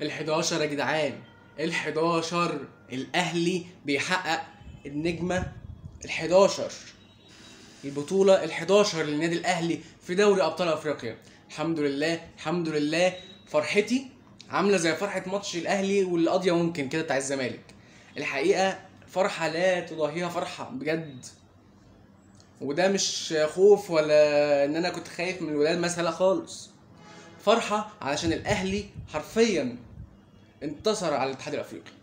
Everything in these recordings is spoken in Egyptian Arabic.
ال11 يا جدعان ال11 الاهلي بيحقق النجمه ال11 البطوله ال11 للنادي الاهلي في دوري ابطال افريقيا الحمد لله الحمد لله فرحتي عامله زي فرحه ماتش الاهلي والقضيه ممكن كده بتاع الزمالك الحقيقه فرحه لا تضاهيها فرحه بجد وده مش خوف ولا ان انا كنت خايف من الولاد مثلا خالص فرحه علشان الاهلي حرفيا انتصر على الاتحاد الافريقي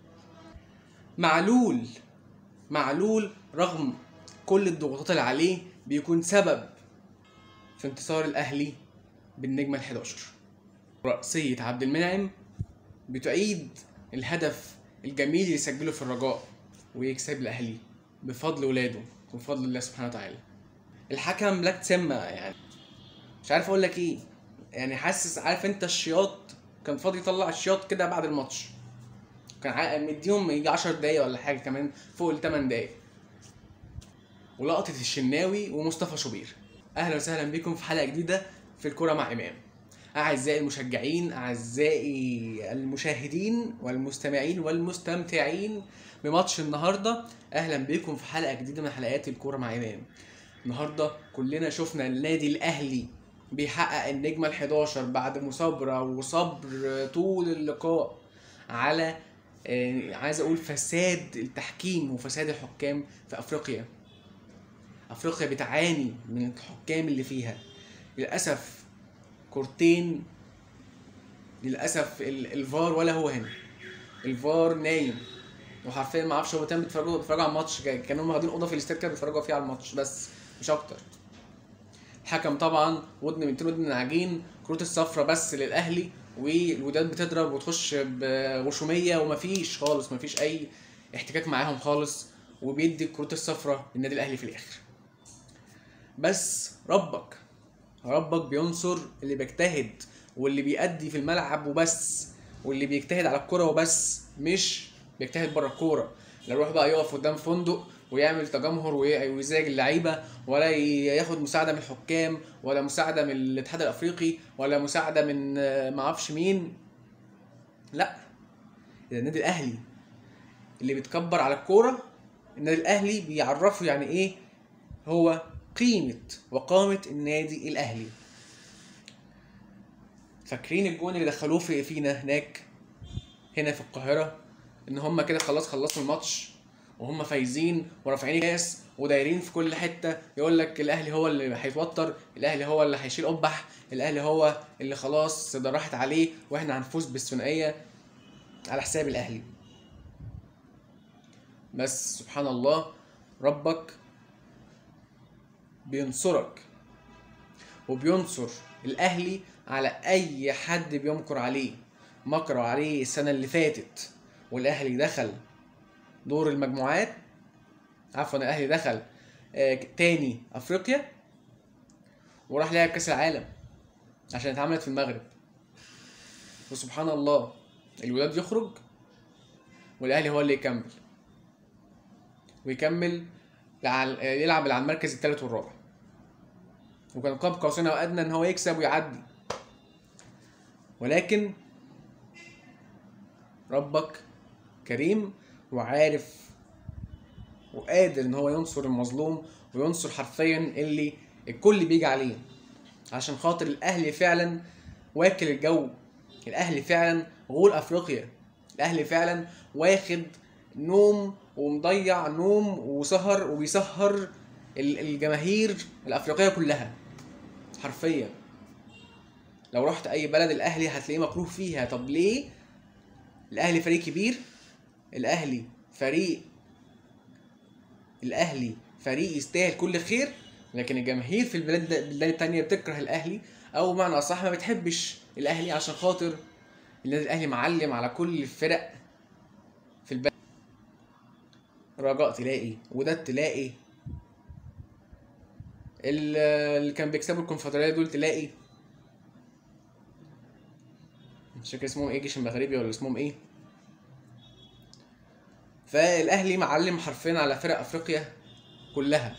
معلول معلول رغم كل الضغوطات اللي عليه بيكون سبب في انتصار الاهلي بالنجمه ال11 رأسية عبد المنعم بتعيد الهدف الجميل اللي سجله في الرجاء ويكسب الاهلي بفضل ولاده وبفضل الله سبحانه وتعالى الحكم لا تسمى يعني مش عارف اقول لك ايه يعني حاسس عارف انت الشياط كان فاضي يطلع الشياط كده بعد الماتش كان ع- مديهم يجي 10 دقايق ولا حاجه كمان فوق ال 8 دقايق ولقطة الشناوي ومصطفى شوبير اهلا وسهلا بكم في حلقه جديده في الكوره مع امام اعزائي المشجعين اعزائي المشاهدين والمستمعين والمستمتعين بماتش النهارده اهلا بكم في حلقه جديده من حلقات الكوره مع امام النهارده كلنا شفنا النادي الاهلي بيحقق النجمه ال11 بعد مثابره وصبر طول اللقاء على آه، عايز اقول فساد التحكيم وفساد الحكام في افريقيا افريقيا بتعاني من الحكام اللي فيها للاسف كورتين للاسف ال- الفار ولا هو هنا الفار نايم وحرفيا ما اعرفش هو تاني بيتفرجوا بيتفرجوا على الماتش كا- كانوا هم واخدين اوضه في الاستاد كده بيتفرجوا فيها على الماتش بس مش اكتر الحكم طبعا ودن من ودن من عجين كروت الصفرة بس للاهلي والوداد بتضرب وتخش بغشوميه ومفيش خالص مفيش اي احتكاك معاهم خالص وبيدي الكروت الصفرة للنادي الاهلي في الاخر بس ربك ربك بينصر اللي بيجتهد واللي بيأدي في الملعب وبس واللي بيجتهد على الكرة وبس مش بيجتهد بره الكورة لا يروح بقى يقف قدام فندق ويعمل تجمهر وي- ويزعج اللعيبه ولا ي- ياخد مساعده من الحكام ولا مساعده من الاتحاد الافريقي ولا مساعده من آه، معرفش مين لا ده النادي الاهلي اللي بيتكبر على الكوره النادي الاهلي بيعرفه يعني ايه هو قيمه وقامه النادي الاهلي فاكرين الجون اللي دخلوه في فينا هناك هنا في القاهره ان هم كده خلاص خلصوا الماتش وهم فايزين ورافعين الكاس ودايرين في كل حته يقول لك الاهلي هو اللي هيتوتر الاهلي هو اللي هيشيل قبح الاهلي هو اللي خلاص ده راحت عليه واحنا هنفوز بالثنائيه على حساب الاهلي بس سبحان الله ربك بينصرك وبينصر الاهلي على اي حد بيمكر عليه مكروا عليه السنه اللي فاتت والاهلي دخل دور المجموعات عفوا الاهلي دخل آه، تاني افريقيا وراح لعب كاس العالم عشان اتعملت في المغرب وسبحان الله الولاد يخرج والاهلي هو اللي يكمل ويكمل لعل- آه، يلعب على المركز الثالث والرابع وكان قاب قوسين او ادنى ان هو يكسب ويعدي ولكن ربك كريم وعارف وقادر ان هو ينصر المظلوم وينصر حرفيا اللي الكل بيجي عليه عشان خاطر الاهلي فعلا واكل الجو الاهلي فعلا غول افريقيا الاهلي فعلا واخد نوم ومضيع نوم وسهر وبيسهر ال- الجماهير الافريقيه كلها حرفيا لو رحت اي بلد الاهلي هتلاقيه مكروه فيها طب ليه الاهلي فريق كبير الاهلي فريق الاهلي فريق يستاهل كل خير لكن الجماهير في البلاد البلاد التانية بتكره الاهلي او معنى اصح ما بتحبش الاهلي عشان خاطر النادي الاهلي معلم على كل الفرق في البلد رجاء تلاقي وداد تلاقي ال- اللي كان بيكسبوا الكونفدراليه دول تلاقي مش فاكر اسمهم ايه جيش المغربي ولا اسمهم ايه فالاهلي معلم حرفيا على فرق افريقيا كلها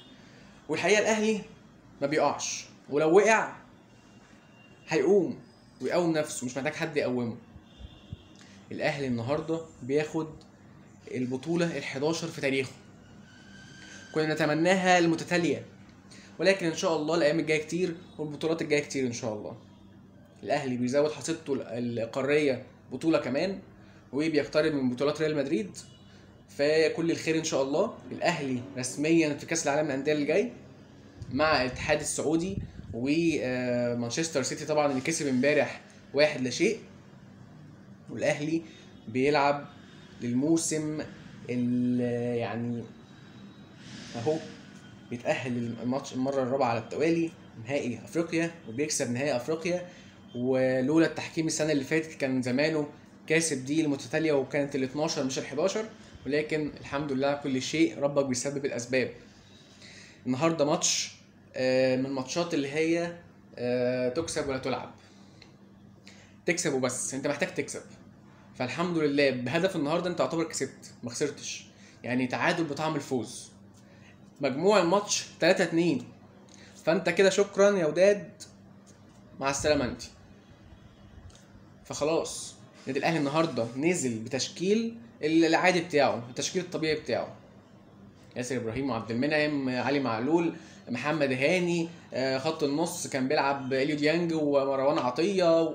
والحقيقه الاهلي ما بيقعش ولو وقع هيقوم ويقوم نفسه مش محتاج حد يقومه الاهلي النهارده بياخد البطوله ال11 في تاريخه كنا نتمناها المتتاليه ولكن ان شاء الله الايام الجايه كتير والبطولات الجايه كتير ان شاء الله الاهلي بيزود حصيلته القاريه بطوله كمان وبيقترب من بطولات ريال مدريد فكل الخير ان شاء الله الاهلي رسميا في كاس العالم للانديه اللي جاي مع الاتحاد السعودي ومانشستر سيتي طبعا اللي كسب امبارح واحد لا شيء والاهلي بيلعب للموسم اللي يعني اهو بيتأهل للماتش المرة الرابعة على التوالي نهائي افريقيا وبيكسب نهائي افريقيا ولولا التحكيم السنة اللي فاتت كان زمانه كاسب دي المتتالية وكانت ال 12 مش ال 11 ولكن الحمد لله على كل شيء ربك بيسبب الاسباب النهارده ماتش آه، من الماتشات اللي هي آه، تكسب ولا تلعب تكسب وبس انت محتاج تكسب فالحمد لله بهدف النهارده انت تعتبر كسبت ما خسرتش يعني تعادل بطعم الفوز مجموع الماتش 3 2 فانت كده شكرا يا وداد مع السلامه انت فخلاص النادي الاهلي النهارده نزل بتشكيل العادي بتاعه التشكيل الطبيعي بتاعه ياسر ابراهيم وعبد المنعم علي معلول محمد هاني آه، خط النص كان بيلعب اليو ديانج ومروان عطيه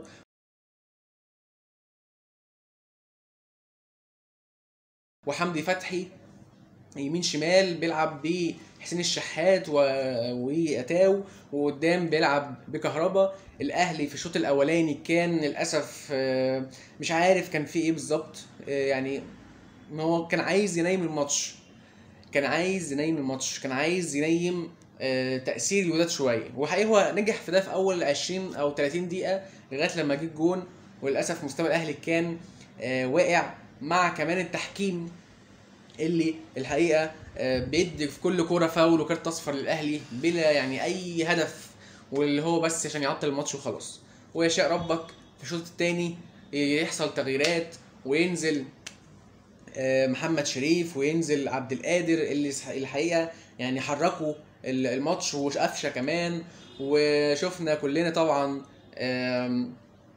وحمدي فتحي يمين شمال بيلعب بحسين الشحات و... واتاو وقدام بيلعب بكهربا الاهلي في الشوط الاولاني كان للاسف آه، مش عارف كان في ايه بالظبط آه، يعني ما هو كان عايز ينيم الماتش كان عايز ينيم الماتش كان عايز ينيم آه، تاثير الوداد شويه وحقيقي هو نجح في ده في اول 20 او 30 دقيقه لغايه لما جه الجون وللاسف مستوى الاهلي كان آه، واقع مع كمان التحكيم اللي الحقيقه آه، بيدي في كل كوره فاول وكارت اصفر للاهلي بلا يعني اي هدف واللي هو بس عشان يعطل الماتش وخلاص ويشاء ربك في الشوط الثاني يحصل تغييرات وينزل آه، محمد شريف وينزل عبد القادر اللي سح- الحقيقه يعني حركوا ال- الماتش وقفشه كمان وشفنا كلنا طبعا آم،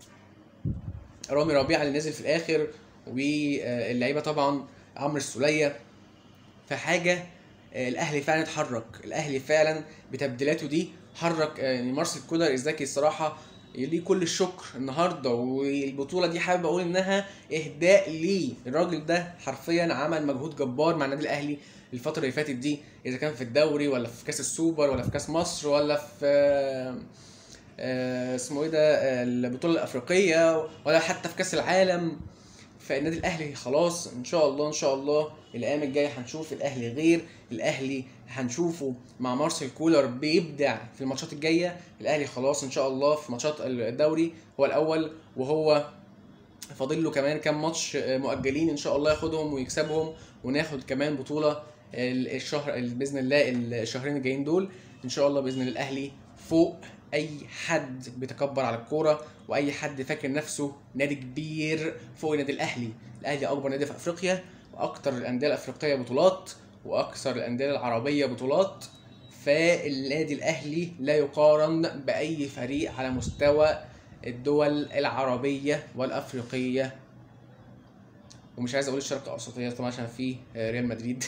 رامي ربيعه اللي نزل في الاخر واللعيبه طبعا عمرو السوليه فحاجه آه، الاهلي فعلا اتحرك الاهلي فعلا بتبديلاته دي حرك آه، يعني مارسيل كولر الذكي الصراحه ليه كل الشكر النهارده والبطوله دي حابب اقول انها اهداء ليه الراجل ده حرفيا عمل مجهود جبار مع النادي الاهلي الفتره اللي فاتت دي اذا كان في الدوري ولا في كاس السوبر ولا في كاس مصر ولا في آه، آه، اسمه ايه ده آه، البطوله الافريقيه ولا حتى في كاس العالم فالنادي الاهلي خلاص ان شاء الله ان شاء الله الايام الجايه هنشوف الاهلي غير الاهلي هنشوفه مع مارسيل كولر بيبدع في الماتشات الجايه الاهلي خلاص ان شاء الله في ماتشات الدوري هو الاول وهو فاضل له كمان كام ماتش مؤجلين ان شاء الله ياخدهم ويكسبهم وناخد كمان بطوله الشهر باذن الله الشهرين الجايين دول ان شاء الله باذن الله الاهلي فوق اي حد بيتكبر على الكوره واي حد فاكر نفسه نادي كبير فوق النادي الاهلي الاهلي اكبر نادي في افريقيا واكتر الانديه الافريقيه بطولات واكثر الانديه العربيه بطولات فالنادي الاهلي لا يقارن باي فريق على مستوى الدول العربيه والافريقيه ومش عايز اقول الشرق الاوسطيه طبعا عشان في ريال مدريد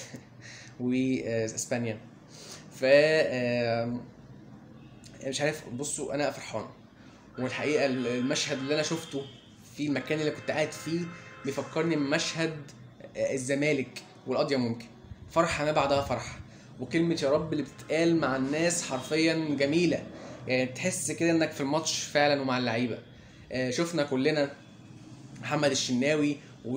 واسبانيا ف آم، مش عارف بصوا انا فرحان والحقيقه المشهد اللي انا شفته في المكان اللي كنت قاعد فيه بيفكرني بمشهد الزمالك والقضيه ممكن فرحه ما بعدها فرحه وكلمه يا رب اللي بتتقال مع الناس حرفيا جميله يعني تحس كده انك في الماتش فعلا ومع اللعيبه آه، شفنا كلنا محمد الشناوي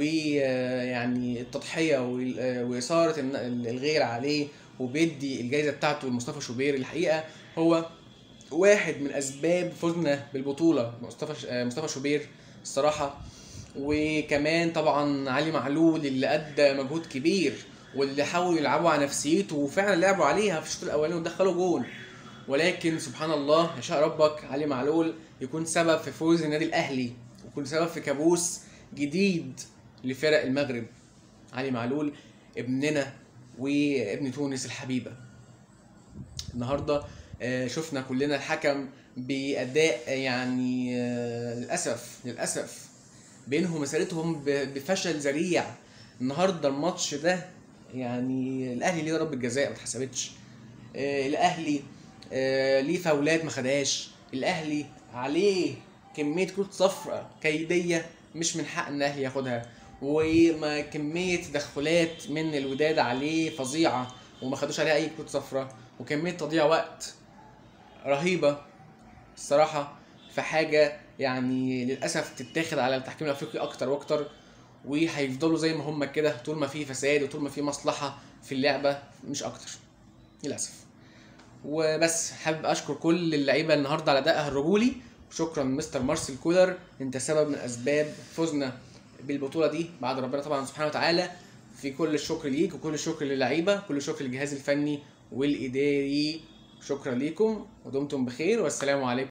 ويعني التضحيه وال- آه، واثاره الن- الغير عليه وبيدي الجائزه بتاعته لمصطفى شوبير الحقيقه هو واحد من اسباب فوزنا بالبطوله مصطفى ش- آه، مصطفى شوبير الصراحه وكمان طبعا علي معلول اللي ادى مجهود كبير واللي حاولوا يلعبوا على نفسيته وفعلا لعبوا عليها في الشوط الاولاني ودخلوا جول ولكن سبحان الله يشاء ربك علي معلول يكون سبب في فوز النادي الاهلي ويكون سبب في كابوس جديد لفرق المغرب علي معلول ابننا وابن تونس الحبيبه النهارده آه، شفنا كلنا الحكم باداء يعني آه، للاسف للاسف بينهوا مسيرتهم ب- بفشل ذريع النهارده الماتش ده يعني الاهلي ليه ضربه جزاء ما اتحسبتش آه، الاهلي آه، ليه فاولات ما خدهاش الاهلي عليه كميه كروت صفراء كيديه مش من حق ان الاهلي ياخدها وما كميه تدخلات من الوداد عليه فظيعه وما خدوش عليها اي كروت صفراء وكميه تضييع وقت رهيبه الصراحه في حاجه يعني للاسف تتاخد على التحكيم الافريقي اكتر واكتر وهيفضلوا زي ما هم كده طول ما في فساد وطول ما في مصلحه في اللعبه مش اكتر للاسف وبس حابب اشكر كل اللعيبه النهارده على ادائها الرجولي وشكرا مستر مارسيل كولر انت سبب من اسباب فوزنا بالبطوله دي بعد ربنا طبعا سبحانه وتعالى في كل الشكر ليك وكل الشكر للعيبه كل الشكر للجهاز الفني والاداري شكرا ليكم ودمتم بخير والسلام عليكم